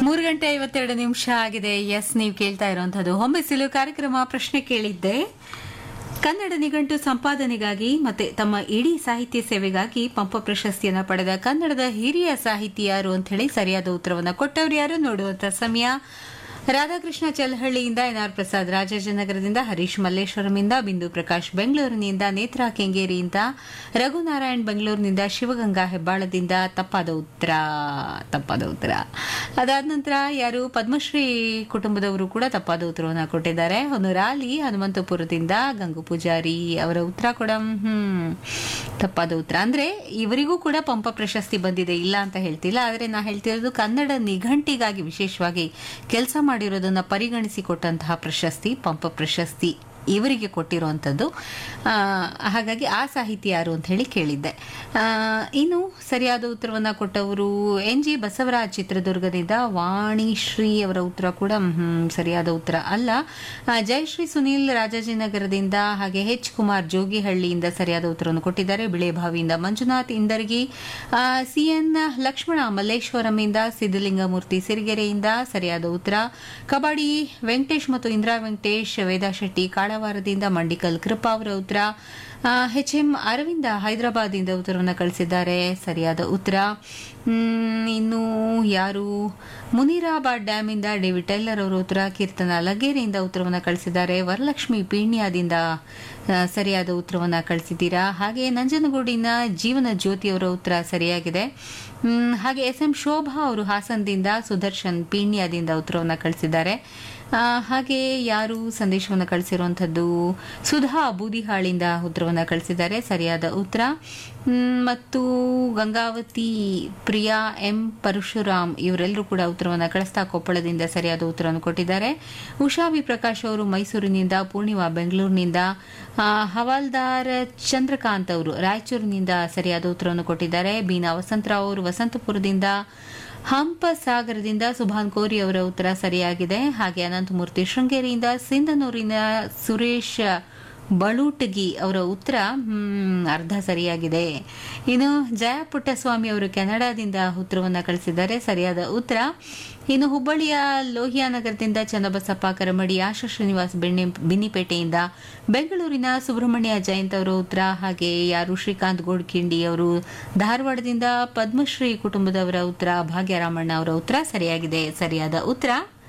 ಮೂರು ಗಂಟೆ ಐವತ್ತೆರಡು ನಿಮಿಷ ಆಗಿದೆ ಎಸ್ ನೀವು ಕೇಳ್ತಾ ಇರುವಂತದ್ದು ಹೊಂಬಿಸಿಲು ಕಾರ್ಯಕ್ರಮ ಪ್ರಶ್ನೆ ಕೇಳಿದ್ದೆ ಕನ್ನಡ ನಿಘಂಟು ಸಂಪಾದನೆಗಾಗಿ ಮತ್ತೆ ತಮ್ಮ ಇಡೀ ಸಾಹಿತ್ಯ ಸೇವೆಗಾಗಿ ಪಂಪ ಪ್ರಶಸ್ತಿಯನ್ನ ಪಡೆದ ಕನ್ನಡದ ಹಿರಿಯ ಸಾಹಿತಿ ಯಾರು ಅಂತ ಹೇಳಿ ಸರಿಯಾದ ಉತ್ತರವನ್ನ ಕೊಟ್ಟವ್ರು ಯಾರು ನೋಡುವಂತ ಸಮಯ ರಾಧಾಕೃಷ್ಣ ಚಲಹಳ್ಳಿಯಿಂದ ಎನ್ಆರ್ ಪ್ರಸಾದ್ ರಾಜಾಜನಗರದಿಂದ ಹರೀಶ್ ಮಲ್ಲೇಶ್ವರಂಯಿಂದ ಬಿಂದು ಪ್ರಕಾಶ್ ಬೆಂಗಳೂರಿನಿಂದ ನೇತ್ರಾ ಕೆಂಗೇರಿಯಿಂದ ರಘುನಾರಾಯಣ್ ಬೆಂಗಳೂರಿನಿಂದ ಶಿವಗಂಗಾ ಹೆಬ್ಬಾಳದಿಂದ ತಪ್ಪಾದ ಉತ್ತರ ತಪ್ಪಾದ ಉತ್ತರ ಅದಾದ ನಂತರ ಯಾರು ಪದ್ಮಶ್ರೀ ಕುಟುಂಬದವರು ಕೂಡ ತಪ್ಪಾದ ಉತ್ತರವನ್ನು ಕೊಟ್ಟಿದ್ದಾರೆ ಹೊನ್ನೂರಾಲಿ ಹನುಮಂತಪುರದಿಂದ ಗಂಗು ಪೂಜಾರಿ ಅವರ ಉತ್ತರ ಕೂಡ ಹ್ಮ್ ತಪ್ಪಾದ ಉತ್ತರ ಅಂದ್ರೆ ಇವರಿಗೂ ಕೂಡ ಪಂಪ ಪ್ರಶಸ್ತಿ ಬಂದಿದೆ ಇಲ್ಲ ಅಂತ ಹೇಳ್ತಿಲ್ಲ ಆದ್ರೆ ನಾ ಹೇಳ್ತಿರೋದು ಕನ್ನಡ ನಿಘಂಟಿಗಾಗಿ ವಿಶೇಷವಾಗಿ ಕೆಲಸ ಮಾಡಿರೋದನ್ನ ಪರಿಗಣಿಸಿಕೊಟ್ಟಂತಹ ಪ್ರಶಸ್ತಿ ಪಂಪ ಪ್ರಶಸ್ತಿ ಇವರಿಗೆ ಕೊಟ್ಟಿರುವಂಥದ್ದು ಆ, ಹಾಗಾಗಿ ಆ ಸಾಹಿತಿ ಯಾರು ಅಂತ ಹೇಳಿ ಕೇಳಿದ್ದೆ ಆ, ಇನ್ನು ಸರಿಯಾದ ಉತ್ತರವನ್ನ ಕೊಟ್ಟವರು ಎನ್ ಜಿ ಬಸವರಾಜ್ ಚಿತ್ರದುರ್ಗದಿಂದ ವಾಣಿಶ್ರೀ ಅವರ ಉತ್ತರ ಕೂಡ ಹ್ಮ್, ಸರಿಯಾದ ಉತ್ತರ ಅಲ್ಲ ಆ, ಜಯಶ್ರೀ ಸುನೀಲ್ ರಾಜಾಜಿನಗರದಿಂದ ಹಾಗೆ ಎಚ್ ಕುಮಾರ್ ಜೋಗಿಹಳ್ಳಿಯಿಂದ ಸರಿಯಾದ ಉತ್ತರವನ್ನು ಕೊಟ್ಟಿದ್ದಾರೆ ಬಿಳೆಭಾವಿಯಿಂದ ಮಂಜುನಾಥ್ ಇಂದರ್ಗಿ ಸಿಎನ್ ಲಕ್ಷ್ಮಣ ಮಲ್ಲೇಶ್ವರಂಯಿಂದ ಸಿದ್ದಲಿಂಗಮೂರ್ತಿ ಸಿರಿಗೆರೆಯಿಂದ ಸರಿಯಾದ ಉತ್ತರ ಕಬಡ್ಡಿ ವೆಂಕಟೇಶ್ ಮತ್ತು ಇಂದಿರಾ ವೆಂಕಟೇಶ್ ವೇದಾ ಶೆಟ್ಟಿ ಕಾಳವಾರದಿಂದ ಮಂಡಿಕಲ್ ಕೃಪಾ ಅವರ ಉತ್ತರ ಎಚ್ ಎಂ ಅರವಿಂದ ಹೈದರಾಬಾದಿಂದ ಉತ್ತರವನ್ನು ಕಳಿಸಿದ್ದಾರೆ ಸರಿಯಾದ ಉತ್ತರ ಮ್, ಇನ್ನು ಯಾರು ಮುನಿರಾಬಾದ್ ಡ್ಯಾಮಿಂದ ಡೇವಿಡ್ ಟೈಲರ್ ಅವರ ಉತ್ತರ ಕೀರ್ತನ ಲಗೇರಿಯಿಂದ ಉತ್ತರವನ್ನು ಕಳಿಸಿದ್ದಾರೆ ವರಲಕ್ಷ್ಮಿ ಪೀಣ್ಯದಿಂದ ಆ, ಸರಿಯಾದ ಉತ್ತರವನ್ನು ಕಳಿಸಿದ್ದೀರಾ ಹಾಗೆ ನಂಜನಗೂಡಿನ ಜೀವನ ಜ್ಯೋತಿ ಅವರ ಉತ್ತರ ಸರಿಯಾಗಿದೆ ಮ್, ಹಾಗೆ ಎಸ್ ಎಂ ಶೋಭಾ ಅವರು ಹಾಸನದಿಂದ ಸುದರ್ಶನ್ ಪೀಣ್ಯದಿಂದ ಉತ್ತರವನ್ನು ಕಳಿಸಿದ್ದಾರೆ ಆ, ಹಾಗೆ ಯಾರು ಸಂದೇಶವನ್ನು ಕಳಿಸಿರುವಂಥದ್ದು ಸುಧಾ ಬೂದಿಹಾಳಿಂದ ಉತ್ತರವನ್ನು ಕಳಿಸಿದ್ದಾರೆ ಸರಿಯಾದ ಉತ್ತರ ಮ್, ಮತ್ತು ಗಂಗಾವತಿ ಪ್ರಿಯಾ ಎಂ ಪರಶುರಾಮ್ ಇವರೆಲ್ಲರೂ ಕೂಡ ಉತ್ತರವನ್ನು ಕಳಿಸ್ತಾ ಕೊಪ್ಪಳದಿಂದ ಸರಿಯಾದ ಉತ್ತರವನ್ನು ಕೊಟ್ಟಿದ್ದಾರೆ ಉಷಾ ವಿ ಪ್ರಕಾಶ್ ಅವರು ಮೈಸೂರಿನಿಂದ ಪೂರ್ಣಿಮಾ ಬೆಂಗಳೂರಿನಿಂದ ಆ, ಹವಾಲ್ದಾರ್ ಚಂದ್ರಕಾಂತ್ ಅವರು ರಾಯಚೂರಿನಿಂದ ಸರಿಯಾದ ಉತ್ತರವನ್ನು ಕೊಟ್ಟಿದ್ದಾರೆ ಬೀನಾ ವಸಂತರಾವ್ ಅವರು ವಸಂತಪುರದಿಂದ ಹಂಪಸಾಗರದಿಂದ ಸುಭಾನ್ ಕೋರಿ ಅವರ ಉತ್ತರ ಸರಿಯಾಗಿದೆ ಹಾಗೆ ಅನಂತಮೂರ್ತಿ ಶೃಂಗೇರಿಯಿಂದ ಸಿಂಧನೂರಿನ ಸುರೇಶ್ ಬಳುಟಗಿ ಅವರ ಉತ್ತರ ಹ್ಮ್, ಅರ್ಧ ಸರಿಯಾಗಿದೆ ಇನ್ನು ಜಯ ಪುಟ್ಟಸ್ವಾಮಿ ಅವರು ಕೆನಡಾದಿಂದ ಉತ್ತರವನ್ನು ಕಳಿಸಿದ್ದಾರೆ ಸರಿಯಾದ ಉತ್ತರ ಇನ್ನು ಹುಬ್ಬಳ್ಳಿಯ ಲೋಹಿಯಾ ನಗರದಿಂದ ಚನ್ನಬಸಪ್ಪ ಕರಮಡಿ ಆಶಾ ಶ್ರೀನಿವಾಸ್ ಬೆಣ್ಣೆ ಬಿನ್ನಿಪೇಟೆಯಿಂದ ಬೆಂಗಳೂರಿನ ಸುಬ್ರಹ್ಮಣ್ಯ ಜಯಂತ್ ಅವರ ಉತ್ತರ ಹಾಗೆ ಯಾರು ಶ್ರೀಕಾಂತ್ ಗೋಡ್ಕಿಂಡಿ ಅವರು ಧಾರವಾಡದಿಂದ ಪದ್ಮಶ್ರೀ ಕುಟುಂಬದವರ ಉತ್ತರ ಭಾಗ್ಯರಾಮಣ್ಣ ಅವರ ಉತ್ತರ ಸರಿಯಾಗಿದೆ ಸರಿಯಾದ ಉತ್ತರ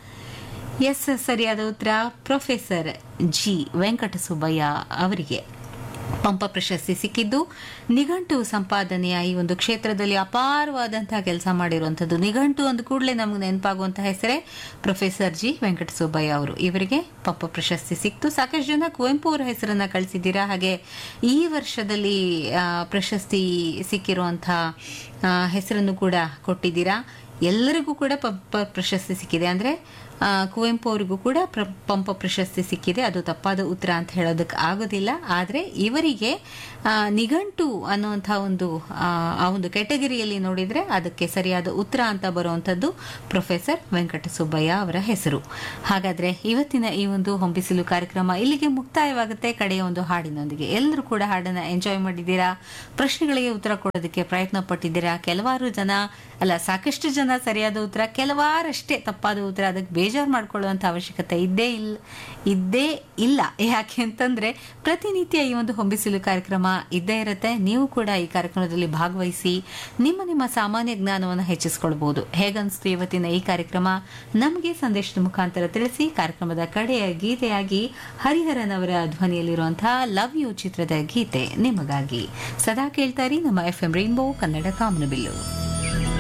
ಎಸ್ ಸರಿಯಾದ ಉತ್ತರ ಪ್ರೊಫೆಸರ್ ಜಿ ವೆಂಕಟಸುಬ್ಬಯ್ಯ ಅವರಿಗೆ ಪಂಪ ಪ್ರಶಸ್ತಿ ಸಿಕ್ಕಿದ್ದು ನಿಘಂಟು ಸಂಪಾದನೆಯ ಈ ಒಂದು ಕ್ಷೇತ್ರದಲ್ಲಿ ಅಪಾರವಾದಂತಹ ಕೆಲಸ ಮಾಡಿರುವಂಥದ್ದು ನಿಘಂಟು ಅಂದ ಕೂಡಲೇ ನಮಗೆ ನೆನಪಾಗುವಂತಹ ಹೆಸರೇ ಪ್ರೊಫೆಸರ್ ಜಿ ವೆಂಕಟಸುಬ್ಬಯ್ಯ ಅವರು ಇವರಿಗೆ ಪಂಪ ಪ್ರಶಸ್ತಿ ಸಿಕ್ತು ಸಾಕಷ್ಟು ಜನ ಕುವೆಂಪು ಅವರ ಹೆಸರನ್ನ ಕಳಿಸಿದ್ದೀರಾ ಹಾಗೆ ಈ ವರ್ಷದಲ್ಲಿ ಆ, ಪ್ರಶಸ್ತಿ ಸಿಕ್ಕಿರುವಂತಹ ಆ, ಹೆಸರನ್ನು ಕೂಡ ಕೊಟ್ಟಿದ್ದೀರಾ ಎಲ್ಲರಿಗೂ ಕೂಡ ಪಂಪ ಪ್ರಶಸ್ತಿ ಸಿಕ್ಕಿದೆ ಅಂದ್ರೆ ಆ, ಕುವೆಂಪು ಅವರಿಗೂ ಕೂಡ ಪ್ರ- ಪಂಪ ಪ್ರಶಸ್ತಿ ಸಿಕ್ಕಿದೆ ಅದು ತಪ್ಪಾದ ಉತ್ತರ ಅಂತ ಹೇಳೋದಕ್ಕೆ ಆಗೋದಿಲ್ಲ ಆದರೆ ಇವರಿಗೆ ಆ, ನಿಘಂಟು ಅನ್ನುವಂಥ ಒಂದು ಆ, ಆ ಒಂದು ಕೆಟಗರಿಯಲ್ಲಿ ನೋಡಿದ್ರೆ ಅದಕ್ಕೆ ಸರಿಯಾದ ಉತ್ತರ ಅಂತ ಬರುವಂಥದ್ದು ಪ್ರೊಫೆಸರ್ ವೆಂಕಟಸುಬ್ಬಯ್ಯ ಅವರ ಹೆಸರು ಹಾಗಾದ್ರೆ ಇವತ್ತಿನ ಈ ಒಂದು ಹೊಂಬಿಸಿಲು ಕಾರ್ಯಕ್ರಮ ಇಲ್ಲಿಗೆ ಮುಕ್ತಾಯವಾಗುತ್ತೆ ಕಡೆಯ ಒಂದು ಹಾಡಿನೊಂದಿಗೆ ಎಲ್ಲರೂ ಕೂಡ ಹಾಡನ್ನ ಎಂಜಾಯ್ ಮಾಡಿದ್ದೀರಾ ಪ್ರಶ್ನೆಗಳಿಗೆ ಉತ್ತರ ಕೊಡೋದಕ್ಕೆ ಪ್ರಯತ್ನ ಪಟ್ಟಿದ್ದೀರಾ ಕೆಲವಾರು ಜನ ಅಲ್ಲ ಸಾಕಷ್ಟು ಜನ ಸರಿಯಾದ ಉತ್ತರ ಕೆಲವಾರಷ್ಟೇ ತಪ್ಪಾದ ಉತ್ತರ ಅದಕ್ಕೆ ಬೇಜಾರು ಮಾಡ್ಕೊಳ್ಳುವಂಥ ಅವಶ್ಯಕತೆ ಇದ್ದೇ ಇಲ್ಲ ಇದ್ದೇ ಇಲ್ಲ ಯಾಕೆ ಅಂತಂದ್ರೆ ಪ್ರತಿನಿತ್ಯ ಈ ಒಂದು ಹೊಂಬಿಸಿಲು ಕಾರ್ಯಕ್ರಮ ಇದ್ದೇ ಇರುತ್ತೆ ನೀವು ಕೂಡ ಈ ಕಾರ್ಯಕ್ರಮದಲ್ಲಿ ಭಾಗವಹಿಸಿ ನಿಮ್ಮ ನಿಮ್ಮ ಸಾಮಾನ್ಯ ಜ್ಞಾನವನ್ನು ಹೆಚ್ಚಿಸ್ಕೊಳ್ಬಹುದು ಹೇಗನ್ಸ್ತು ಇವತ್ತಿನ ಈ ಕಾರ್ಯಕ್ರಮ ನಮಗೆ ಸಂದೇಶದ ಮುಖಾಂತರ ತಿಳಿಸಿ ಕಾರ್ಯಕ್ರಮದ ಕಡೆಯ ಗೀತೆಯಾಗಿ ಹರಿಹರನ್ ಅವರ ಧ್ವನಿಯಲ್ಲಿರುವಂತಹ ಲವ್ ಯು ಚಿತ್ರದ ಗೀತೆ ನಿಮಗಾಗಿ ಸದಾ ಕೇಳ್ತಾರಿ ನಮ್ಮ ಎಫ್ ಎಂ ರೈನ್ಬೋ ಕನ್ನಡ ಕಾಮನಬಿಲ್ಲು